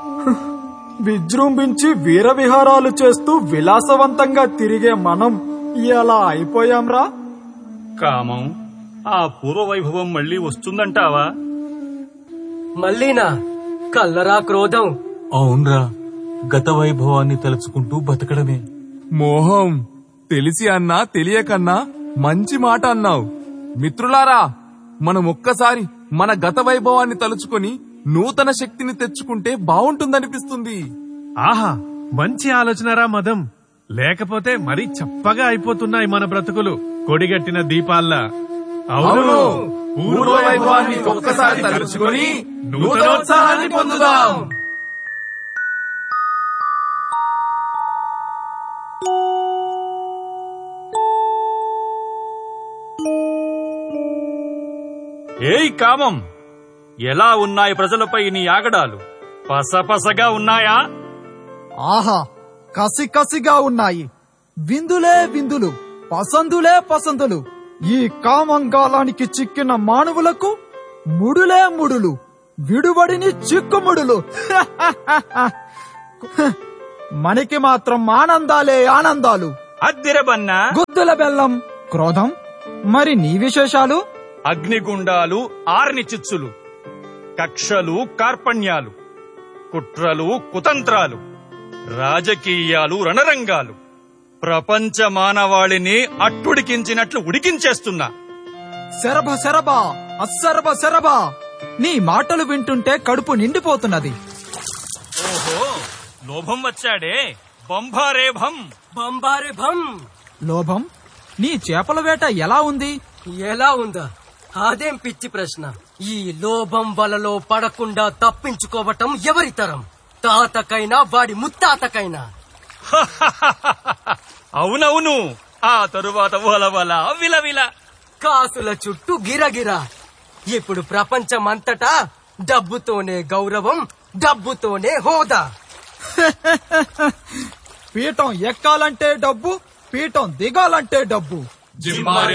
విజృంభించి వీర విహారాలు చేస్తూ విలాసవంతంగా తిరిగే మనం ఎలా అయిపోయాంరా కామం ఆ పూర్వ వైభవం మళ్ళీ వస్తుందంటావా మళ్ళీనా కల్లరా క్రోధం అవునరా గత వైభవాన్ని తలుచుకుంటూ బతకడమే మోహం తెలిసి అన్నా తెలియకన్నా మంచి మాట అన్నావు మిత్రులారా మనం ఒక్కసారి మన గత వైభవాన్ని తలుచుకొని నూతన శక్తిని తెచ్చుకుంటే బావుంటుందనిపిస్తుంది ఆహా మంచి ఆలోచనరా మదం లేకపోతే మరీ చప్పగా అయిపోతున్నాయి మన బ్రతుకులు కొడిగట్టిన దీపాల్లా అవును పూర్వ వైభవాన్ని ఒక్కసారి తలుచుకొని నూతనోత్సాహాన్ని పొందుదాం ఏయ్ కామం ఎలా ఉన్నాయి ప్రజలపై నీ ఆగడాలు పసపసగా ఉన్నాయా ఆహా కసి కసిగా ఉన్నాయి విందులే విందులు పసందులే పసందులు ఈ కామంగాలానికి చిక్కిన మానవులకు ముడులే ముడులు విడుబడిని చిక్కుముడులు మనకి మాత్రం ఆనందాలే ఆనందాలు అద్దిరబన్నా గుద్దుల బెల్లం క్రోధం మరి నీ విశేషాలు అగ్నిగుండాలు ఆర్ని చిచ్చులు కక్షలు కార్పణ్యాలు కుట్రలు కుతంత్రాలు రాజకీయాలు రణరంగాలు ప్రపంచ మానవాళిని అట్టుడికించినట్లు ఉడికించేస్తున్నా శరభ శరభ అస్సరభ శరభ నీ మాటలు వింటుంటే కడుపు నిండిపోతున్నది ఓహో లోభం వచ్చాడే బంభారేభం బంబారే భం లోభం నీ చేపల వేట ఎలా ఉంది ఎలా ఉందా అదేం పిచ్చి ప్రశ్న ఈ లోభం వలలో పడకుండా తప్పించుకోవటం ఎవరి తరం తాతకైనా వాడి ముత్తాతకైనా అవునవును ఆ తరువాత వలవల విలవిల కాసుల చుట్టూ గిరగిరా ఇప్పుడు ప్రపంచమంతటా డబ్బుతోనే గౌరవం డబ్బుతోనే హోదా పీఠం ఎక్కాలంటే డబ్బు పీఠం దిగాలంటే డబ్బు జిమ్మారే